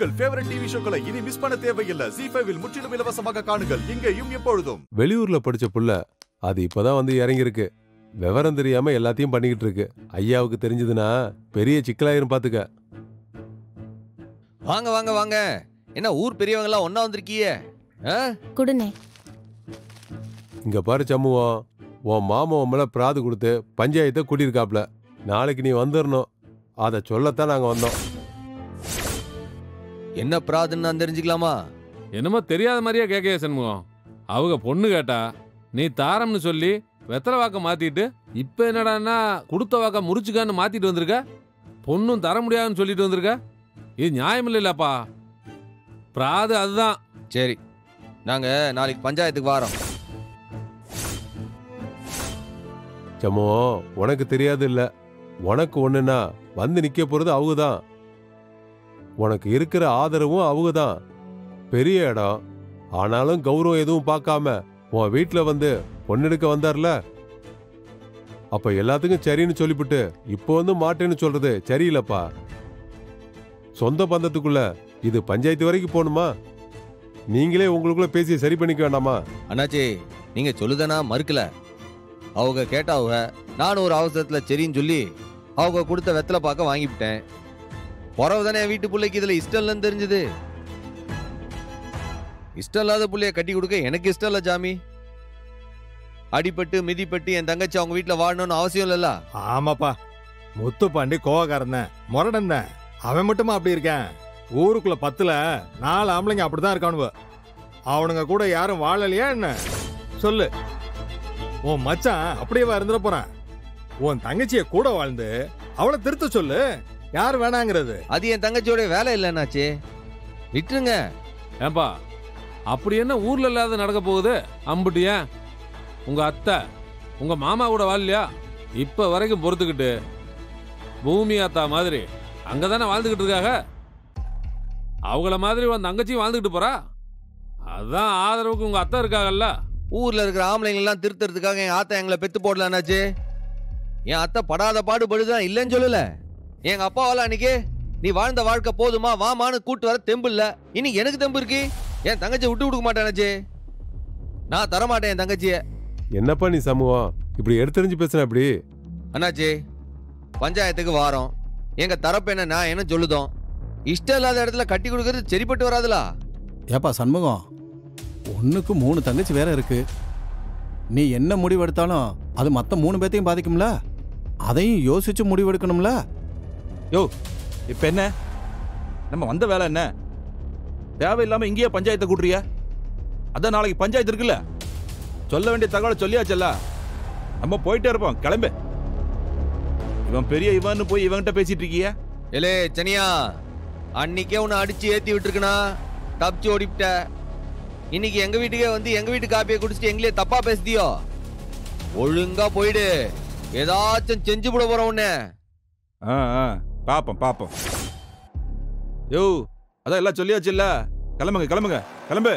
உங்கள் favourite TV ஷோக்களை இனி miss பண்ண தேவையில்லை ஜி ஃபைவில் முற்றிலும் இலவசமாக காணுங்கள் இங்கேயும் எப்பொழுதும் வெளியூர்ல படிச்ச புள்ள அது இப்பதான் வந்து இறங்கியிருக்கு விவரம் தெரியாம எல்லாத்தையும் பண்ணிக்கிட்டு இருக்கு ஐயாவுக்கு தெரிஞ்சதுன்னா பெரிய சிக்கலாயிரும் பாத்துக்க வாங்க வாங்க வாங்க என்ன ஊர் பெரியவங்க எல்லாம் ஒண்ணா வந்திருக்கீங்க ஆ? குடுனே இங்க பாரு சம்முவம் உன் மாமா உன் மேல பிராது கொடுத்து பஞ்சாயத்தை கூட்டியிருக்காப்ல நாளைக்கு நீ வந்துடணும் அதை சொல்லத்தான் நாங்க வந்தோம் என்ன பிராதுன்னு நான் தெரிஞ்சுக்கலாமா என்னமோ தெரியாத மாதிரியே கேட்க சண்முகம் அவங்க பொண்ணு கேட்டா நீ தாரம்னு சொல்லி வெத்தலை வாக்க மாத்திட்டு இப்ப என்னடான்னா கொடுத்த வாக்க முறிச்சுக்கான்னு மாத்திட்டு வந்திருக்க பொண்ணும் தர முடியாதுன்னு சொல்லிட்டு வந்திருக்க இது நியாயம் இல்லைல்லப்பா பிராது அதுதான் சரி நாங்க நாளைக்கு பஞ்சாயத்துக்கு வாரோம் சம்முவம் உனக்கு தெரியாது இல்ல உனக்கு ஒண்ணுன்னா வந்து நிக்க போறது அவங்க தான் உனக்கு இருக்கிற ஆதரவும் அவங்க தான் பெரிய இடம் ஆனாலும் கௌரவம் எதுவும் பார்க்காம உன் வீட்ல வந்து பொண்ணெடுக்க வந்தார்ல அப்ப எல்லாத்துக்கும் சரின்னு சொல்லிவிட்டு இப்போ வந்து மாட்டேன்னு சொல்றது சரியில்லப்பா சொந்த பந்தத்துக்குள்ள இது பஞ்சாயத்து வரைக்கும் போகணுமா நீங்களே உங்களுக்குள்ள பேசி சரி பண்ணிக்க வேண்டாமா அண்ணாச்சி நீங்க சொல்லுதனா மறுக்கல அவங்க கேட்டாவுக நானும் ஒரு அவசரத்துல சரின்னு சொல்லி அவங்க கொடுத்த வெத்தலை பார்க்க வாங்கிவிட்டேன் பிறவு தானே என் வீட்டு பிள்ளைக்கு இதுல இஷ்டம் இல்லைன்னு தெரிஞ்சது இஷ்டம் இல்லாத புள்ளைய கட்டி கொடுக்க எனக்கு இஷ்டம் இல்ல ஜாமி அடிபட்டு மிதிப்பட்டு என் தங்கச்சி அவங்க வீட்டுல வாழணும்னு அவசியம் இல்லல்ல ஆமாப்பா முத்துப்பாண்டி கோவக்காரன் தான் முரடன் தான் அவன் மட்டுமா அப்படி இருக்கேன் ஊருக்குள்ள பத்துல நாலு ஆம்பளைங்க அப்படிதான் இருக்கானுவ அவனுங்க கூட யாரும் வாழலையா என்ன சொல்லு உன் மச்சான் அப்படியே இருந்துட போறான் உன் தங்கச்சிய கூட வாழ்ந்து அவளை திருத்த சொல்லு யார் வேணாங்கிறது அது என் தங்கச்சியோட வேலை இல்லைன்னாச்சு விட்டுருங்க ஏன்பா அப்படி என்ன ஊர்ல இல்லாத நடக்க போகுது அம்புட்டு ஏன் உங்க அத்தை உங்க மாமா கூட வாழலையா இப்ப வரைக்கும் பொறுத்துக்கிட்டு பூமி அத்தா மாதிரி அங்கதானே வாழ்ந்துகிட்டு இருக்காங்க அவங்கள மாதிரி உன் தங்கச்சியும் வாழ்ந்துகிட்டு போறா அதான் ஆதரவுக்கு உங்க அத்தை இருக்காங்கல்ல ஊர்ல இருக்கிற ஆம்பளைங்க எல்லாம் திருத்துறதுக்காக என் ஆத்தா எங்களை பெத்து போடல என்னாச்சு என் அத்தை படாத பாடுபடுதான் இல்லைன்னு சொல்லல எங்க அப்பாவால அன்னைக்கு நீ வாழ்ந்த வாழ்க்கை போதுமா வாமான்னு கூட்டு வர தெம்பு இல்ல இனி எனக்கு தெம்பு இருக்கு என் தங்கச்சியை விட்டு கொடுக்க மாட்டேனாச்சு நான் தரமாட்டேன் என் தங்கச்சிய என்னப்பா நீ சமூகம் இப்படி எடுத்தறிஞ்சு பேசுன அப்படி அண்ணாச்சி பஞ்சாயத்துக்கு வாரோம் எங்க தரப்பு என்ன நான் என்ன சொல்லுதோம் இஷ்டம் இல்லாத இடத்துல கட்டி கொடுக்கறது சரிப்பட்டு வராதுலா ஏப்பா சண்முகம் ஒன்றுக்கு மூணு தங்கச்சி வேற இருக்கு நீ என்ன முடிவெடுத்தாலும் அது மற்ற மூணு பேர்த்தையும் பாதிக்கும்ல அதையும் யோசிச்சு முடிவெடுக்கணும்ல இப்ப என்ன நம்ம வந்த வேலை என்ன தேவையில்லாம இங்கேயே பஞ்சாயத்தை கூட்டுறிய அதான் நாளைக்கு பஞ்சாயத்து இருக்குல்ல சொல்ல வேண்டிய தகவலை சொல்லியாச்சல்ல நம்ம போயிட்டே இருப்போம் கிளம்பு இவன் பெரிய இவன்னு போய் இவன்கிட்ட பேசிட்டு இருக்கிய ஏலே சனியா அன்னைக்கே உன்னை அடிச்சு ஏத்தி விட்டுருக்கனா தப்பிச்சு ஓடிவிட்ட இன்னைக்கு எங்க வீட்டுக்கே வந்து எங்க வீட்டு காப்பியை குடிச்சிட்டு எங்களே தப்பா பேசுதியோ ஒழுங்கா போயிடு ஏதாச்சும் செஞ்சு விட போற உன்ன ஆ ஆ பாப்போம் பாப்போம் யோ அதான் எல்லாம் சொல்லியாச்சுல்ல கிளம்புங்க கிளம்புங்க கிளம்பு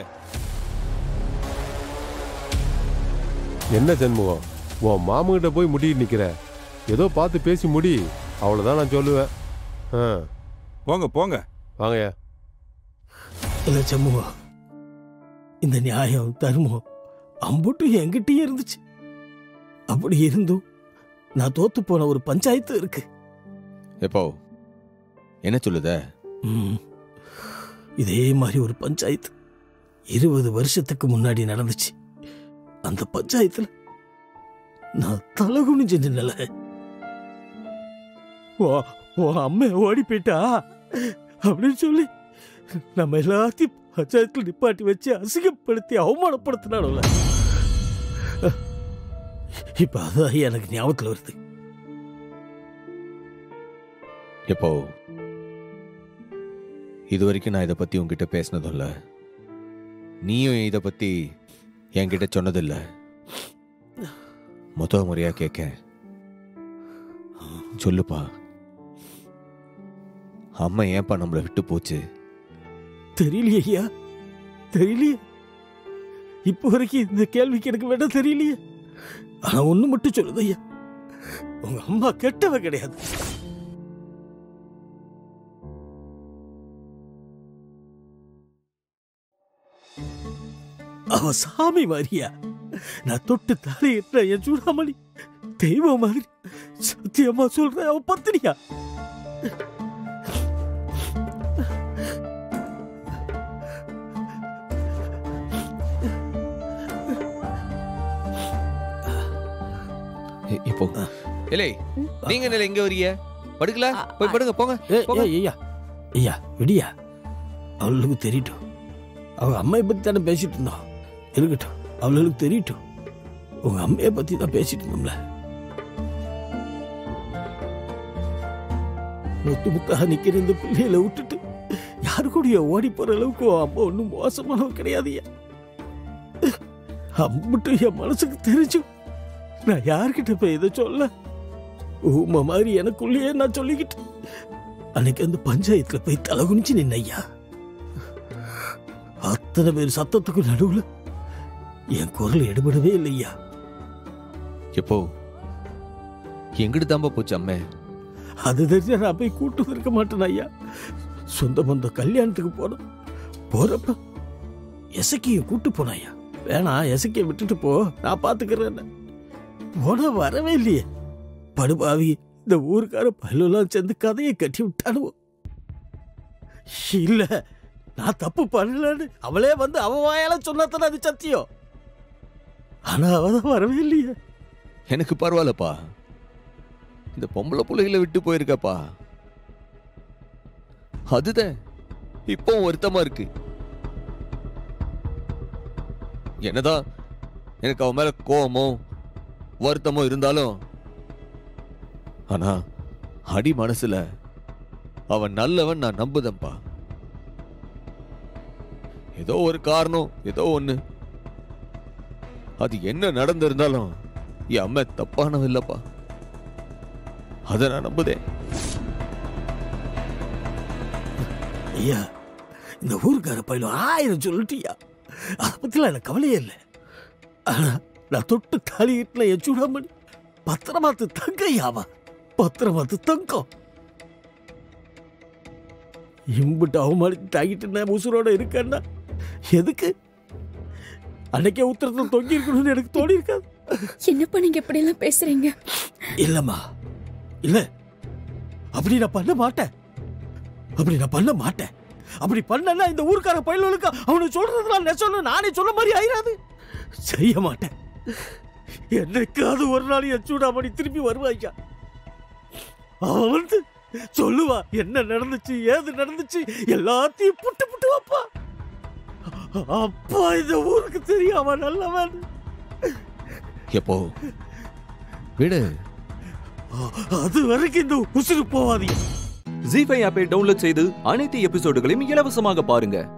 என்ன சண்முகம் உன் மாமங்கிட்ட போய் முடிட்டு நிக்கிற ஏதோ பார்த்து பேசி முடி அவ்வளவுதான் நான் சொல்லுவேன் ஆ போங்க போங்க வாங்கய்யா இல்ல சண்முகா இந்த நியாயம் தர்மம் அம்புட்டும் என்கிட்டயே இருந்துச்சு அப்படி இருந்தும் நான் தோத்து போன ஒரு பஞ்சாயத்து இருக்கு எப்போ என்ன சொல்லுத ம். இதே மாதிரி ஒரு பஞ்சாயத்து இருபது வருஷத்துக்கு முன்னாடி நடந்துச்சு அந்த பஞ்சாயத்துல நான் தலை குனிஞ்சு நின்னல உன் அம்மா ஓடி போயிட்டா அப்படின்னு சொல்லி நம்ம எல்லாத்தையும் பஞ்சாயத்துல நிப்பாட்டி வச்சு அசிங்கப்படுத்தி அவமானப்படுத்தினால இப்ப அதான் எனக்கு ஞாபகத்துல வருது எப்போ இது வரைக்கும் நான் இதை பத்தி உன்கிட்ட பேசினதும் இல்ல நீயும் இதை பத்தி என்கிட்ட சொன்னதில்ல முத முறையா கேட்க சொல்லுப்பா அம்மா ஏன்பா நம்மளை விட்டு போச்சு தெரியலையே ஐயா தெரியலையே இப்போ வரைக்கும் இந்த கேள்விக்கு எனக்கு வேண்டாம் தெரியலையே ஆனா ஒண்ணு மட்டும் சொல்லுது ஐயா உங்க அம்மா கெட்டவ கிடையாது அவ சாமி மாதிரியா நான் தொட்டு தலையிட்ட என் சூடாமணி தெய்வம் மாதிரி சத்தியமா சொல்றேன் அவ பத்தினியா இ- இப்போ இல்லை நீங்க என்ன இங்க வரீங்க படுக்கல போய் படுங்க போங்க ஏய், போங்க. ஏய், ஐயா ஐயா விடியா அவளுக்கு தெரியட்டும் அவங்க அம்மையை பத்தி தானே பேசிட்டு இருந்தோம் இருக்கட்டும் அவளுக்கு தெரியட்டும் உங்க அம்மையை பத்தி தான் பேசிட்டு இருந்தோம்ல முத்து முத்தா நிக்கிற இந்த பிள்ளைகளை விட்டுட்டு யாரு கூடயோ ஓடி போற அளவுக்கு உன் அம்மா ஒன்றும் மோசமானவ கிடையாதுயா அம்பிட்டு என் மனசுக்கு தெரிஞ்சு நான் யார்கிட்ட போய் இதை சொல்ல ஊமை மாதிரி எனக்குள்ளேயே நான் சொல்லிக்கிட்டு அன்னைக்கு அந்த பஞ்சாயத்துல போய் தலை குனிச்சு நின்னையா அத்தனை பேர் சத்தத்துக்கு நடுவுல என் குரல் எடுபடவே இல்லையா எப்போ எங்கிட்டு தாம்பா போச்சு அம்மே அது தெரிஞ்சா நான் போய் கூட்டு இருக்க மாட்டேன் ஐயா சொந்த பந்த கல்யாணத்துக்கு போனோம் போறப்ப எசக்கிய கூட்டு போனாயா வேணாம் எசக்கிய விட்டுட்டு போ நான் பாத்துக்கிறேன் போன வரவே இல்லையே படுபாவி இந்த ஊருக்கார பல்லெல்லாம் சேர்ந்து கதையை கட்டி விட்டானுவோ இல்ல நான் தப்பு பண்ணலன்னு அவளே வந்து அவ வாயால சொன்னாத்தானே அது சத்தியம் ஆனா அவதான் வரவே இல்லையே எனக்கு பரவாயில்லப்பா இந்த பொம்பளை பிள்ளைகளை விட்டு போயிருக்கப்பா அதுதான் இப்போ வருத்தமா இருக்கு என்னதான் எனக்கு அவன் மேல கோவமோ வருத்தமோ இருந்தாலும் ஆனா அடி மனசுல அவன் நல்லவன் நான் நம்புதேன்ப்பா ஏதோ ஒரு காரணம் ஏதோ ஒண்ணு அது என்ன நடந்திருந்தாலும் என் அம்மா தப்பானவ இல்லப்பா அதை நான் நம்புதேன் ஐயா இந்த ஊருக்கார பையன் ஆயிரம் சொல்லிட்டியா அதை பத்திலாம் எனக்கு கவலையே இல்லை ஆனா நான் தொட்டு தாலி இட்டின என் சூடாமணி பத்திரமாத்து தங்க ஐயாவா பத்திரமாத்து தங்கம் இம்புட்டு அவமானித்து தாங்கிட்டு நான் உசுரோட இருக்கேன்னா எதுக்கு அன்னைக்கே உத்தரத்தில் தொங்கி இருக்கணும்னு எனக்கு தோணி இருக்காது என்னப்பா நீங்க இப்படி எல்லாம் பேசுறீங்க இல்லம்மா இல்ல அப்படி நான் பண்ண மாட்டேன் அப்படி நான் பண்ண மாட்டேன் அப்படி பண்ணனா இந்த ஊர்க்கார பயலுக்கு அவனுக்கு சொல்றதுலாம் நெசம்னு நானே சொல்ல மாதிரி ஆயிராது செய்ய மாட்டேன் என்னைக்காவது ஒரு நாள் என் சூடாமணி திருப்பி வருவாய்யா அவன் வந்து சொல்லுவா என்ன நடந்துச்சு ஏது நடந்துச்சு எல்லாத்தையும் புட்டு புட்டு வைப்பா அப்பா இந்த ஊருக்கு தெரியும் அவன் நல்லவன் எப்போ விடு அது வரைக்கும் இந்த உசுறு போவாதீங்க ஜி ஃபைவ் ஆப்பை டவுன்லோட் செய்து அனைத்து எபிசோடுகளையும் இலவசமாக பாருங்க